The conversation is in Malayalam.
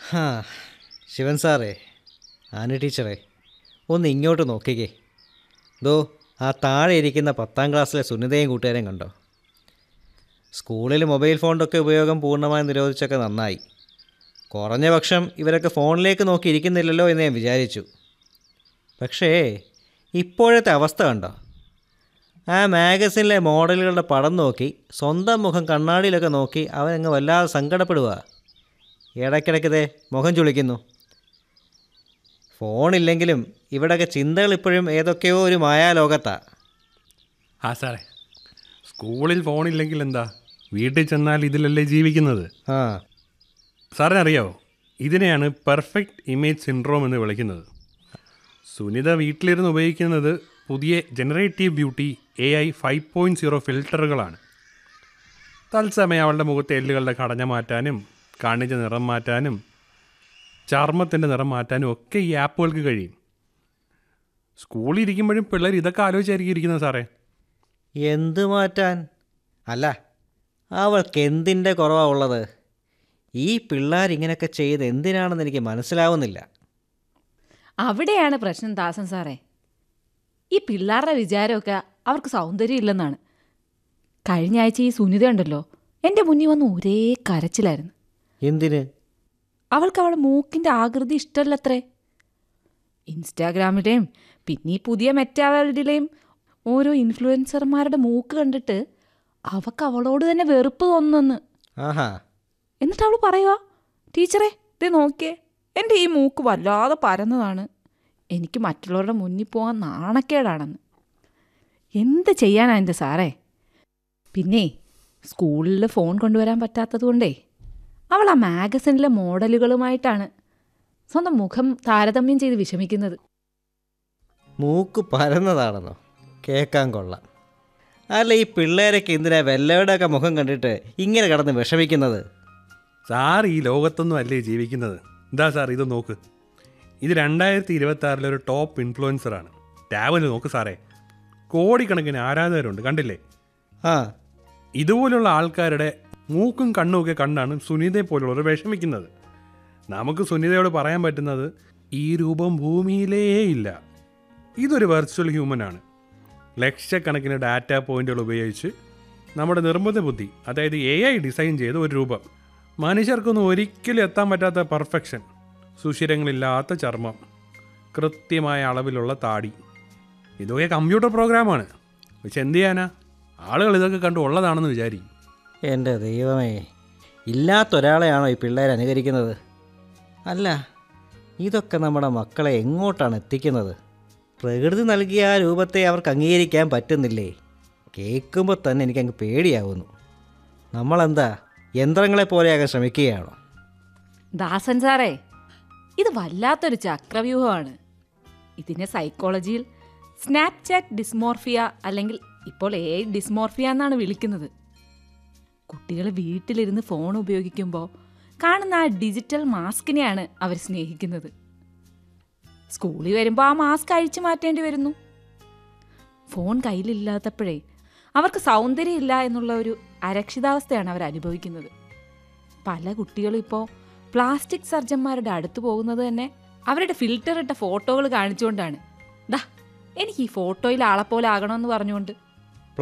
ഹാ ശിവൻ സാറേ ആന ടീച്ചറേ ഒന്ന് ഇങ്ങോട്ട് നോക്കിക്കേ ദോ ആ താഴെ ഇരിക്കുന്ന പത്താം ക്ലാസ്സിലെ സുനിതയും കൂട്ടുകാരെയും കണ്ടോ സ്കൂളിൽ മൊബൈൽ ഫോണിൻ്റെ ഉപയോഗം പൂർണ്ണമായി നിരോധിച്ചൊക്കെ നന്നായി കുറഞ്ഞ പക്ഷം ഇവരൊക്കെ ഫോണിലേക്ക് നോക്കി ഇരിക്കുന്നില്ലല്ലോ എന്ന് ഞാൻ വിചാരിച്ചു പക്ഷേ ഇപ്പോഴത്തെ അവസ്ഥ കണ്ടോ ആ മാഗസിനിലെ മോഡലുകളുടെ പടം നോക്കി സ്വന്തം മുഖം കണ്ണാടിയിലൊക്കെ നോക്കി അവനങ്ങ് വല്ലാതെ സങ്കടപ്പെടുക ഇടയ്ക്കിടയ്ക്ക് ദേ മുഖം ചുളിക്കുന്നു ഫോണില്ലെങ്കിലും ഇവിടെയൊക്കെ ചിന്തകൾ ഇപ്പോഴും ഏതൊക്കെയോ ഒരു മായാലോകത്താ ആ സാറേ സ്കൂളിൽ ഫോണില്ലെങ്കിൽ എന്താ വീട്ടിൽ ചെന്നാൽ ഇതിലല്ലേ ജീവിക്കുന്നത് ആ സാറിന് അറിയാവോ ഇതിനെയാണ് പെർഫെക്റ്റ് ഇമേജ് സിൻഡ്രോം എന്ന് വിളിക്കുന്നത് സുനിത വീട്ടിലിരുന്ന് ഉപയോഗിക്കുന്നത് പുതിയ generative beauty A I five point zero ഫിൽറ്ററുകളാണ് തത്സമയം അവളുടെ മുഖത്തെ എല്ലുകളുടെ ഘടന മാറ്റാനും കണ്ണിൻ്റെ നിറം മാറ്റാനും ചർമ്മത്തിൻ്റെ നിറം മാറ്റാനും ഒക്കെ ഈ ആപ്പുകൾക്ക് കഴിയും സ്കൂളിൽ ഇരിക്കുമ്പോഴും പിള്ളേർ ഇതൊക്കെ ആലോചിച്ചായിരിക്കും ഇരിക്കുന്നത് സാറേ എന്ത് മാറ്റാൻ അല്ല അവൾക്ക് എന്തിൻ്റെ കുറവാണ് ഉള്ളത് ഈ പിള്ളേർ ഇങ്ങനെയൊക്കെ ചെയ്ത് എന്തിനാണെന്ന് എനിക്ക് മനസ്സിലാവുന്നില്ല അവിടെയാണ് പ്രശ്നം ദാസൻ സാറേ ഈ പിള്ളേരുടെ വിചാരമൊക്കെ അവർക്ക് സൗന്ദര്യം ഇല്ലെന്നാണ് കഴിഞ്ഞ ആഴ്ച ഈ സുനിത ഉണ്ടല്ലോ എൻ്റെ മുന്നിൽ വന്ന് ഒരേ കരച്ചിലായിരുന്നു എന്തിന് അവൾക്ക് അവളുടെ മൂക്കിൻ്റെ ആകൃതി ഇഷ്ടമല്ലത്രേ ഇൻസ്റ്റാഗ്രാമിലെയും പിന്നെ ഈ പുതിയ മെറ്റാവേൾഡിലെയും ഓരോ ഇൻഫ്ലുവൻസർമാരുടെ മൂക്ക് കണ്ടിട്ട് അവൾക്ക് അവളോട് തന്നെ വെറുപ്പ് തോന്നുന്നെന്ന് ആഹാ എന്നിട്ട് അവൾ പറയുക ടീച്ചറെ ഇത് നോക്കിയേ എൻ്റെ ഈ മൂക്ക് വല്ലാതെ പരന്നതാണ് എനിക്ക് മറ്റുള്ളവരുടെ മുന്നിൽ പോകാൻ നാണക്കേടാണെന്ന് എന്ത് ചെയ്യാനാ എൻ്റെ സാറേ പിന്നെ സ്കൂളിൽ ഫോൺ കൊണ്ടുവരാൻ പറ്റാത്തത് കൊണ്ടേ അവൾ ആ മാഗസിനിലെ മോഡലുകളുമായിട്ടാണ് സ്വന്തം മുഖം താരതമ്യം ചെയ്ത് വിഷമിക്കുന്നത് മൂക്ക് പരന്നതാണെന്നോ കേൾക്കാൻ കൊള്ളാം അല്ല ഈ പിള്ളേരൊക്കെ എന്തിനാ വല്ലവരുടെയൊക്കെ മുഖം കണ്ടിട്ട് ഇങ്ങനെ കിടന്ന് വിഷമിക്കുന്നത് സാർ ഈ ലോകത്തൊന്നും അല്ലേ ജീവിക്കുന്നത് എന്താ സാർ ഇത് നോക്ക് ഇത് രണ്ടായിരത്തി ഇരുപത്തി ആറിലെ ഒരു ടോപ്പ് ഇൻഫ്ലുവൻസറാണ് ടാബിൽ നോക്ക് സാറേ കോടിക്കണക്കിന് ആരാധകരുണ്ട് കണ്ടില്ലേ ആ ഇതുപോലുള്ള ആൾക്കാരുടെ മൂക്കും കണ്ണും ഒക്കെ കണ്ടാണ് സുനിതയെ പോലുള്ളവർ വിഷമിക്കുന്നത് നമുക്ക് സുനിതയോട് പറയാൻ പറ്റുന്നത് ഈ രൂപം ഭൂമിയിലേ ഇല്ല ഇതൊരു വെർച്വൽ ഹ്യൂമൻ ആണ് ലക്ഷക്കണക്കിന് ഡാറ്റ പോയിന്റുകൾ ഉപയോഗിച്ച് നമ്മുടെ നിർമ്മിത ബുദ്ധി അതായത് എ ഐ ഡിസൈൻ ചെയ്ത ഒരു രൂപം മനുഷ്യർക്കൊന്നും ഒരിക്കലും എത്താൻ പറ്റാത്ത പെർഫെക്ഷൻ സുഷിരങ്ങളില്ലാത്ത ചർമ്മം കൃത്യമായ അളവിലുള്ള താടി ഇതൊക്കെ കമ്പ്യൂട്ടർ പ്രോഗ്രാമാണ് പക്ഷെ എന്ത് ചെയ്യാനാ ആളുകൾ ഇതൊക്കെ കണ്ട് ഉള്ളതാണെന്ന് വിചാരിക്കും എൻ്റെ ദൈവമേ ഇല്ലാത്തൊരാളെയാണോ ഈ പിള്ളേർ അനുകരിക്കുന്നത് അല്ല ഇതൊക്കെ നമ്മുടെ മക്കളെ എങ്ങോട്ടാണ് എത്തിക്കുന്നത് പ്രകൃതി നൽകിയ ആ രൂപത്തെ അവർക്ക് അംഗീകരിക്കാൻ പറ്റുന്നില്ലേ കേൾക്കുമ്പോൾ തന്നെ എനിക്കങ്ങ് പേടിയാവുന്നു നമ്മളെന്താ യന്ത്രങ്ങളെ പോലെയാകാൻ ശ്രമിക്കുകയാണോ ദാസൻ സാറേ ഇത് വല്ലാത്തൊരു ചക്രവ്യൂഹമാണ് ഇതിനെ സൈക്കോളജിയിൽ സ്നാപ്ചാറ്റ് ഡിസ്മോർഫിയ അല്ലെങ്കിൽ ഇപ്പോൾ എ ഡിസ്മോർഫിയ എന്നാണ് വിളിക്കുന്നത് കുട്ടികൾ വീട്ടിലിരുന്ന് ഫോൺ ഉപയോഗിക്കുമ്പോൾ കാണുന്ന ആ ഡിജിറ്റൽ മാസ്കിനെയാണ് അവർ സ്നേഹിക്കുന്നത് സ്കൂളിൽ വരുമ്പോൾ ആ മാസ്ക് അഴിച്ചു മാറ്റേണ്ടി വരുന്നു ഫോൺ കയ്യിലില്ലാത്തപ്പോഴേ അവർക്ക് സൗന്ദര്യമില്ല എന്നുള്ള ഒരു അരക്ഷിതാവസ്ഥയാണ് അവർ അനുഭവിക്കുന്നത് പല കുട്ടികളും ഇപ്പോൾ പ്ലാസ്റ്റിക് സർജന്മാരുടെ അടുത്ത് പോകുന്നത് തന്നെ അവരുടെ ഫിൽറ്റർ ഇട്ട ഫോട്ടോകൾ കാണിച്ചുകൊണ്ടാണ് ദാ എനിക്ക് ഈ ഫോട്ടോയിൽ ആളെപ്പോലെ ആകണമെന്ന് പറഞ്ഞുകൊണ്ട്